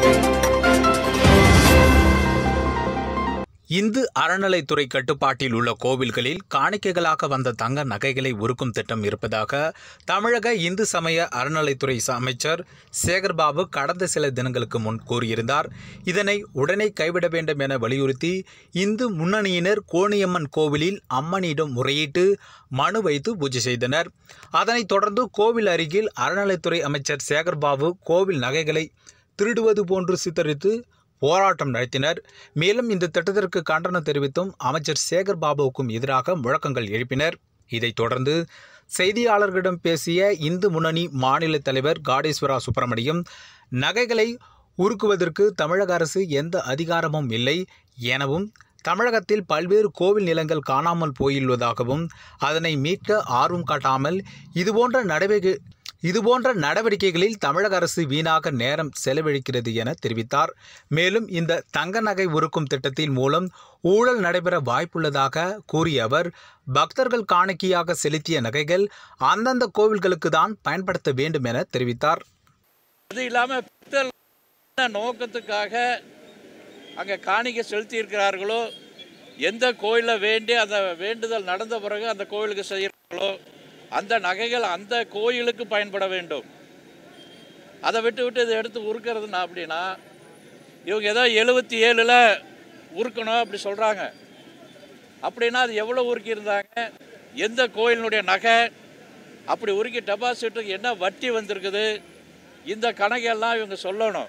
இந்து அறநிலைத்துறை கட்டுப்பாட்டில் உள்ள கோவில்களில் காணிக்கைகளாக வந்த தங்க நகைகளை உருக்கும் திட்டம் இருப்பதாக தமிழக இந்து சமய அறநிலைத்துறை அமைச்சர் சேகர்பாபு கடந்த சில தினங்களுக்கு முன் கூறியிருந்தார் இதனை உடனே கைவிட வேண்டும் என வலியுறுத்தி இந்து முன்னணியினர் கோணியம்மன் கோவிலில் அம்மனிடம் முறையிட்டு மனு வைத்து பூஜை செய்தனர் அதனைத் தொடர்ந்து கோவில் அருகில் அறநிலைத்துறை அமைச்சர் சேகர்பாபு கோவில் நகைகளை திருடுவது போன்று சித்தரித்து போராட்டம் நடத்தினர் மேலும் இந்த திட்டத்திற்கு கண்டனம் தெரிவித்தும் அமைச்சர் சேகர் பாபுவுக்கும் எதிராக முழக்கங்கள் எழுப்பினர் இதைத் தொடர்ந்து செய்தியாளர்களிடம் பேசிய இந்து முன்னணி மாநில தலைவர் காடேஸ்வரா சுப்பிரமணியம் நகைகளை உருக்குவதற்கு தமிழக அரசு எந்த அதிகாரமும் இல்லை எனவும் தமிழகத்தில் பல்வேறு கோவில் நிலங்கள் காணாமல் போயுள்ளதாகவும் அதனை மீட்க ஆர்வம் காட்டாமல் இதுபோன்ற நடவடிக்கை இதுபோன்ற நடவடிக்கைகளில் தமிழக அரசு வீணாக நேரம் செலவழிக்கிறது என தெரிவித்தார் மேலும் இந்த தங்க நகை உருக்கும் திட்டத்தின் மூலம் ஊழல் நடைபெற வாய்ப்புள்ளதாக கூறிய அவர் பக்தர்கள் காணிக்கையாக செலுத்திய நகைகள் அந்தந்த கோவில்களுக்கு தான் பயன்படுத்த வேண்டும் என தெரிவித்தார் அது இல்லாமல் பித்தல் என்ன நோக்கத்துக்காக அங்கே காணிக்கை செலுத்தியிருக்கிறார்களோ எந்த கோயிலில் வேண்டி அந்த வேண்டுதல் நடந்த பிறகு அந்த கோயிலுக்கு செய்கிறார்களோ அந்த நகைகள் அந்த கோயிலுக்கு பயன்பட வேண்டும் அதை விட்டு விட்டு இதை எடுத்து உருக்கிறதுனா அப்படின்னா இவங்க ஏதோ எழுபத்தி ஏழில் உருக்கணும் அப்படி சொல்கிறாங்க அப்படின்னா அது எவ்வளோ உருக்கியிருந்தாங்க எந்த கோயிலினுடைய நகை அப்படி உருக்கி டெபாசிட்டுக்கு என்ன வட்டி வந்திருக்குது இந்த கணக்கெல்லாம் இவங்க சொல்லணும்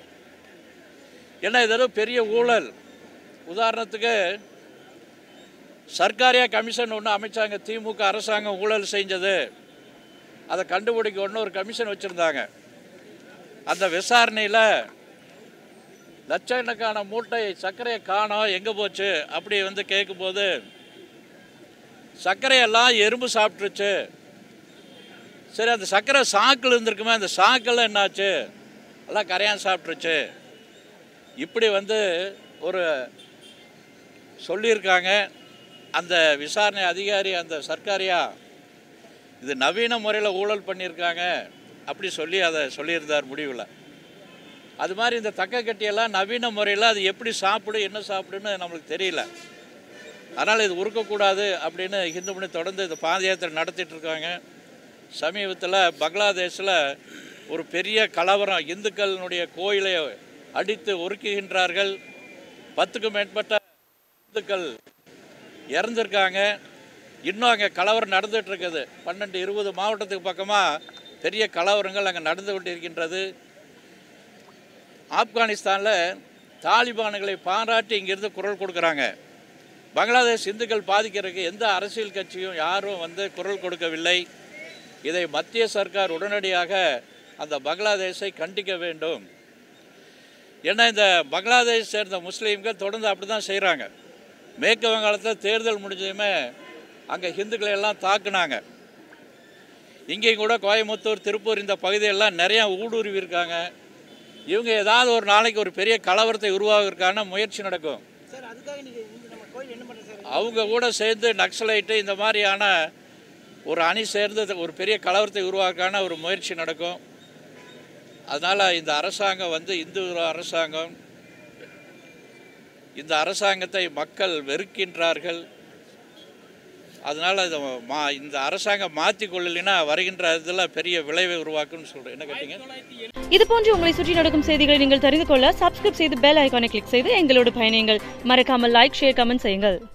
ஏன்னா இது ஏதோ பெரிய ஊழல் உதாரணத்துக்கு சர்க்காரியா கமிஷன் ஒன்று அமைச்சாங்க திமுக அரசாங்கம் ஊழல் செஞ்சது அதை கண்டுபிடிக்க ஒன்று ஒரு கமிஷன் வச்சுருந்தாங்க அந்த விசாரணையில் லட்சக்கணக்கான மூட்டை சர்க்கரையை காணோம் எங்கே போச்சு அப்படி வந்து கேட்கும்போது சர்க்கரையெல்லாம் எறும்பு சாப்பிட்ருச்சு சரி அந்த சர்க்கரை சாக்கில் இருந்திருக்குமே அந்த சாக்கில் என்னாச்சு எல்லாம் கரையான் சாப்பிட்ருச்சு இப்படி வந்து ஒரு சொல்லியிருக்காங்க அந்த விசாரணை அதிகாரி அந்த சர்க்காரியா இது நவீன முறையில் ஊழல் பண்ணியிருக்காங்க அப்படி சொல்லி அதை சொல்லியிருந்தார் முடிவில் அது மாதிரி இந்த தக்க கட்டியெல்லாம் நவீன முறையில் அது எப்படி சாப்பிடும் என்ன சாப்பிடுன்னு நம்மளுக்கு தெரியல அதனால் இது உருக்கக்கூடாது அப்படின்னு ஹிந்து மணி தொடர்ந்து இந்த பாத யாத்திரை நடத்திட்டு இருக்காங்க சமீபத்தில் பங்களாதேஷில் ஒரு பெரிய கலவரம் இந்துக்களினுடைய கோயிலை அடித்து ஒருக்குகின்றார்கள் பத்துக்கும் மேற்பட்ட இந்துக்கள் இறந்துருக்காங்க இன்னும் அங்கே கலவரம் நடந்துட்டு இருக்குது பன்னெண்டு இருபது மாவட்டத்துக்கு பக்கமாக பெரிய கலவரங்கள் அங்கே நடந்து கொண்டு இருக்கின்றது ஆப்கானிஸ்தானில் தாலிபான்களை பாராட்டி இங்கிருந்து குரல் கொடுக்குறாங்க பங்களாதேஷ் இந்துக்கள் பாதிக்கிறதுக்கு எந்த அரசியல் கட்சியும் யாரும் வந்து குரல் கொடுக்கவில்லை இதை மத்திய சர்க்கார் உடனடியாக அந்த பங்களாதேஷை கண்டிக்க வேண்டும் ஏன்னா இந்த பங்களாதேஷ் சேர்ந்த முஸ்லீம்கள் தொடர்ந்து அப்படி தான் செய்கிறாங்க மேற்கு வங்காளத்தில் தேர்தல் முடிஞ்சதுமே அங்கே ஹிந்துக்களை எல்லாம் தாக்குனாங்க இங்கேயும் கூட கோயம்புத்தூர் திருப்பூர் இந்த பகுதியெல்லாம் நிறையா ஊடுருவி இருக்காங்க இவங்க ஏதாவது ஒரு நாளைக்கு ஒரு பெரிய கலவரத்தை உருவாக்குறதுக்கான முயற்சி நடக்கும் சார் அதுக்காக நீங்கள் நம்ம கோயில் என்ன பண்ணுறது சார் அவங்க கூட சேர்ந்து நக்சலைட்டு இந்த மாதிரியான ஒரு அணி சேர்ந்து ஒரு பெரிய கலவரத்தை உருவாக்கான ஒரு முயற்சி நடக்கும் அதனால் இந்த அரசாங்கம் வந்து இந்து அரசாங்கம் இந்த அரசாங்கத்தை மக்கள் வெறுக்கின்றார்கள் அதனால் இதை மா இந்த அரசாங்கம் மாற்றி கொள்ளலைன்னா வருகின்ற இதில் பெரிய விளைவை உருவாக்குன்னு சொல்கிறேன் என்ன கேட்டீங்க இது போன்று உங்களை சுற்றி நடக்கும் செய்திகளை நீங்கள் தெரிந்து கொள்ள சப்ஸ்கிரைப் செய்து பெல் ஐகானை கிளிக் செய்து எங்களோடு பயணியுங்கள் மறக்காமல் லைக் ஷேர் கமெண்ட் செய்யுங்கள்